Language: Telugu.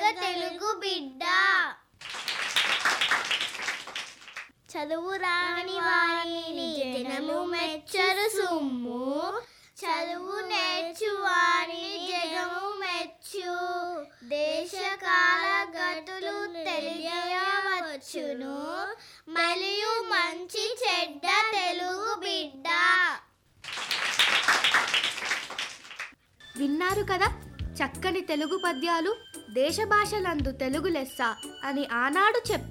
తెలుగు బిడ్డ చదువు రాని వారిని జనము మెచ్చరు సుమ్ము చదువు నేర్చు వారిని జగము మెచ్చు దేశకాల గతులు తెలియవచ్చును మరియు మంచి చెడ్డ తెలుగు బిడ్డ విన్నారు కదా చక్కని తెలుగు పద్యాలు దేశ భాషలందు తెలుగు లెస్స అని ఆనాడు చెప్పి